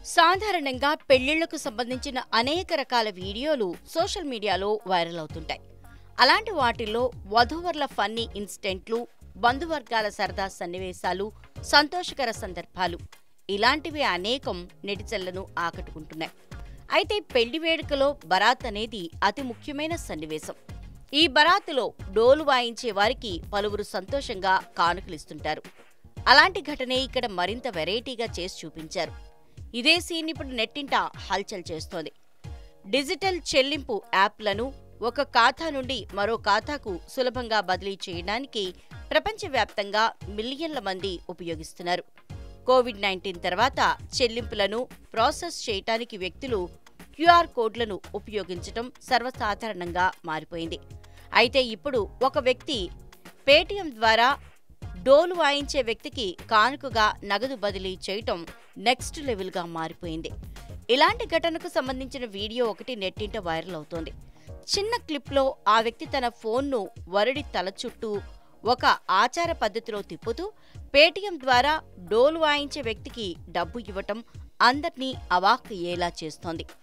సాధారణంగా పెళ్లిళ్లకు సంబంధించిన అనేక రకాల వీడియోలు సోషల్ మీడియాలో వైరల్ అవుతుంటాయి అలాంటి వాటిల్లో వధూవరుల ఫన్నీ ఇన్సిడెంట్లు బంధువర్గాల సరదా సన్నివేశాలు సంతోషకర సందర్భాలు ఇలాంటివి అనేకం నెటిజన్లను ఆకట్టుకుంటున్నాయి అయితే పెళ్లి వేడుకలో బరాత్ అనేది అతి ముఖ్యమైన సన్నివేశం ఈ బరాతులో డోలు వాయించే వారికి పలువురు సంతోషంగా కానుకలిస్తుంటారు అలాంటి ఘటనే ఇక్కడ మరింత వెరైటీగా చేసి చూపించారు ఇదే సీన్ ఇప్పుడు నెట్టింట హల్చల్ చేస్తోంది డిజిటల్ చెల్లింపు యాప్లను ఒక ఖాతా నుండి మరో ఖాతాకు సులభంగా బదిలీ చేయడానికి ప్రపంచవ్యాప్తంగా మిలియన్ల మంది ఉపయోగిస్తున్నారు కోవిడ్ నైన్టీన్ తర్వాత చెల్లింపులను ప్రాసెస్ చేయటానికి వ్యక్తులు క్యూఆర్ కోడ్లను ఉపయోగించడం సర్వసాధారణంగా మారిపోయింది అయితే ఇప్పుడు ఒక వ్యక్తి పేటీఎం ద్వారా డోలు వాయించే వ్యక్తికి కానుకగా నగదు బదిలీ చేయటం నెక్స్ట్ లెవెల్గా మారిపోయింది ఇలాంటి ఘటనకు సంబంధించిన వీడియో ఒకటి నెట్టింట వైరల్ అవుతోంది చిన్న క్లిప్లో ఆ వ్యక్తి తన ఫోన్ను వరుడి తల చుట్టూ ఒక ఆచార పద్ధతిలో తిప్పుతూ పేటీఎం ద్వారా డోలు వాయించే వ్యక్తికి డబ్బు ఇవ్వటం అందర్నీ అవాక్కయ్యేలా చేస్తోంది